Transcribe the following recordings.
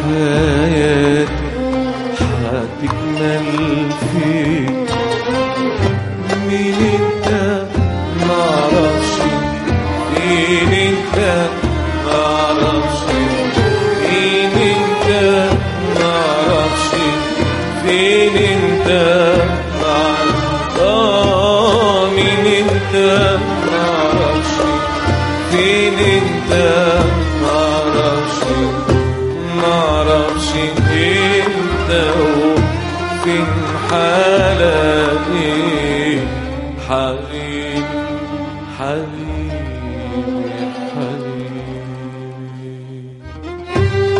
حياتي هتكمل فيك مين انت معرفش مين انت معرفش مين انت معرفش فين انت معرفش آه مين انت معرفش فين انت معرفش معرفش انت وفين حالتي حبيبي حبيبي حبيبي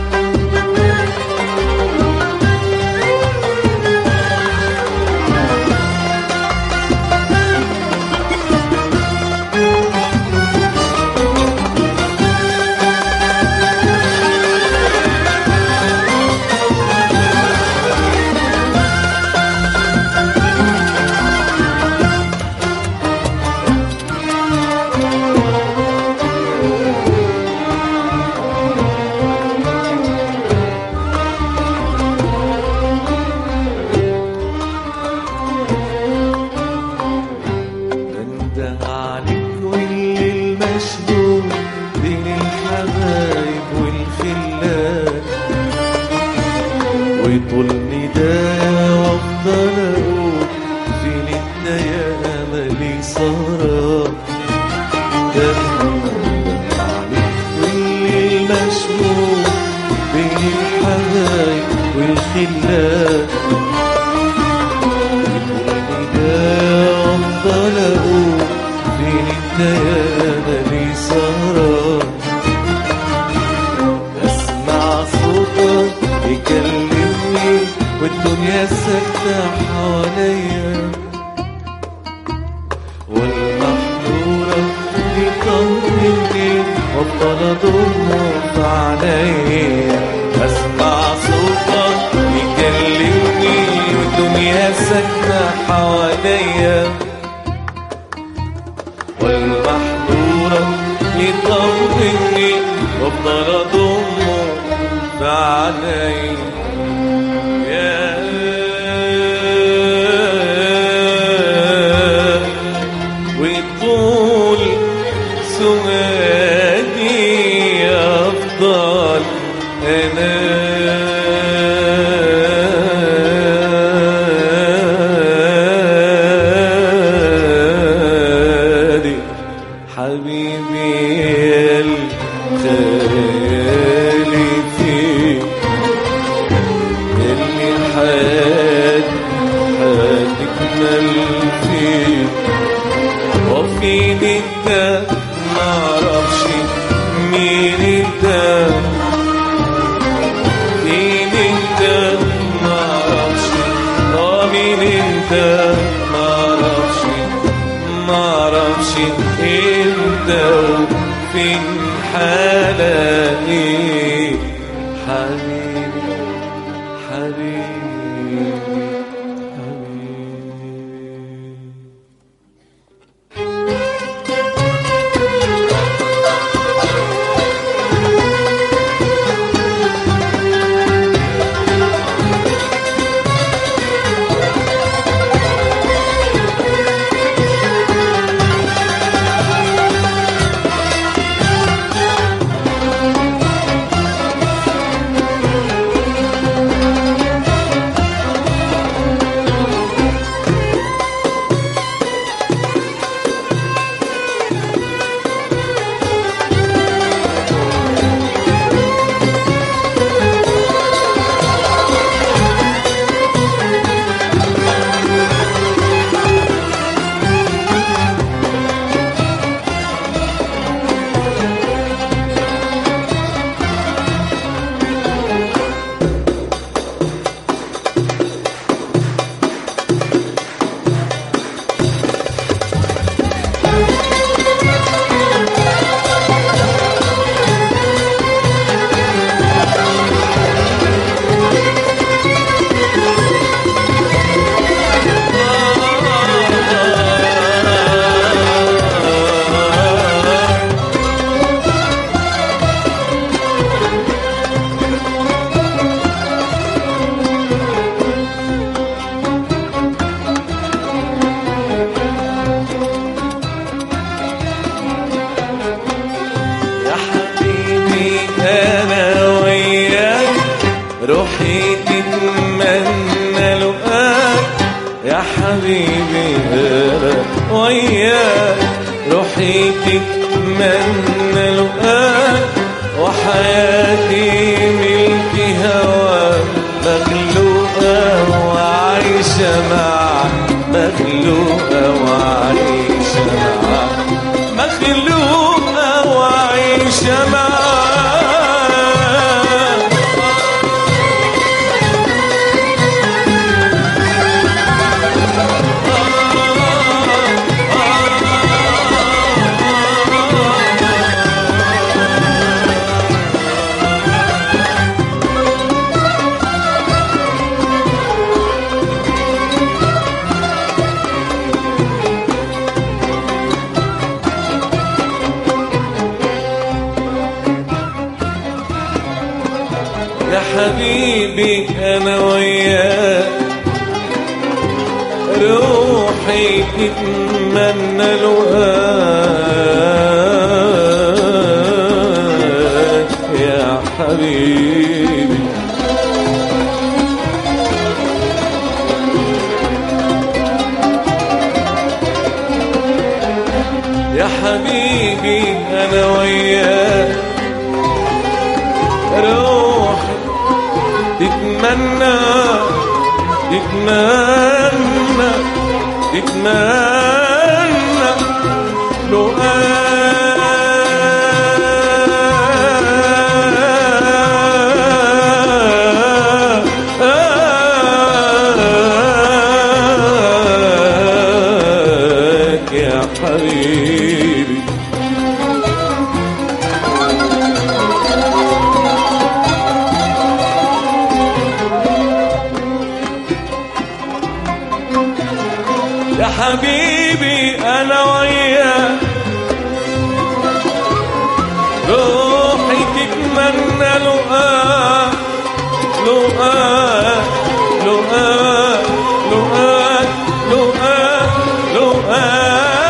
بنده عليك والليل مشغول بين الحبايب والخلات وطول ندايا وافضل اقول فين انت يا املي سهران بنده عليك والليل مشغول بين الحبايب والخلات أفضل أقول فين انت يا نبي سهران أسمع صوتك يكلمني والدنيا ساكتة حواليا والمحظورة يطمني وأفضل أضمه في عينيا أسمع صوتك يكلمني والدنيا ساكنة حواليا والمحظورة يطمني وأفضل أضمه في عينيا وطول سؤالي أفضل أنا حبيبي الخالي فيك اللي حياتي هتكمل فيك وفين انت معرفش مين انت مين انت معرفش اه مين انت معرفش معرفش انت وفين حالتي حبيبي حبيبي حبيبي حبيبي انا وياك روحي تتمنى لقاك وحياتي ملك هواك مخلوقة وعايشة معك مخلوقة وعايشة معك مخلوقة وعايشة معك يا حبيبي انا وياك روحي تتمنى لقاك يا حبيبي يا حبيبي انا وياك روحي تتمنى تتمنى تتمنى لو يا حبيبي يا حبيبي انا وياك روحي تتمنى لقاك لقاك لقاك لقاك لقاك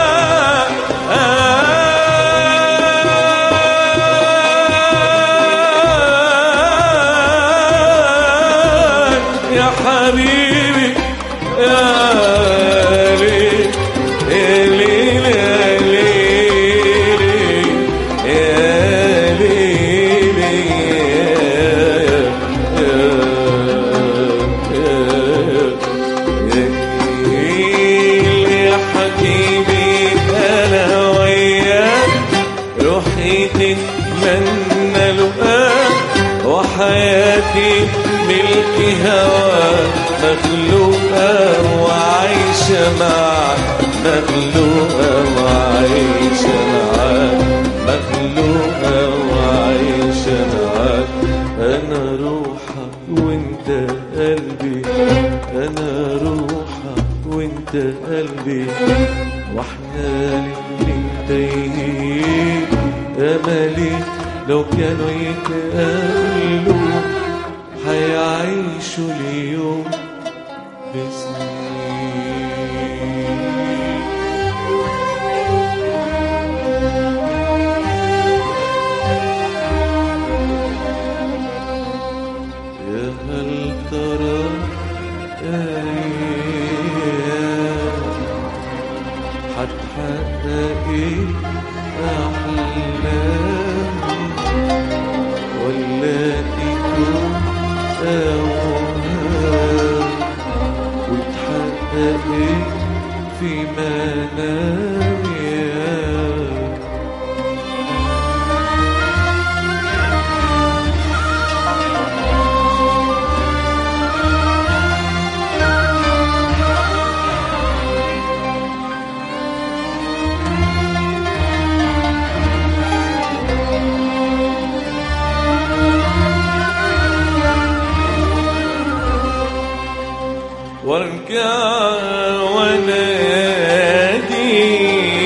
لقاك يا حبيبي يا ليل يا ليل يا ليل يا ليل يا حبيبي انا وياك روحي تتمنى لقاك وحياتي ملك هواك مخلوقة وعايشة معك مخلوقة وعايشة معك مخلوقة وعايشة معك أنا روحك وأنت قلبي أنا روحك وأنت قلبي واحنا الاتنين تايهين املي لو كانوا يتقابلوا هيعيشوا اليوم بسنين يا هل ترى ايام هتحقق ايه احلام ولا تكون اوهام وتحقق ايه في منام يا وارجع وانادي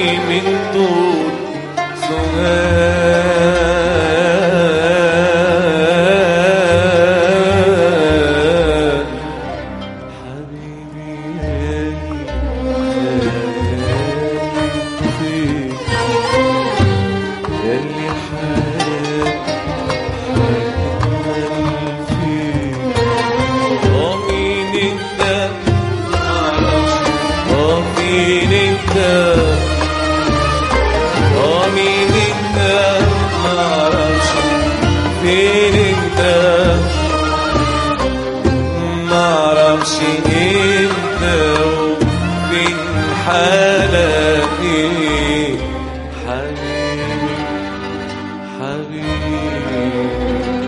حلاقي حبيبي حبيبي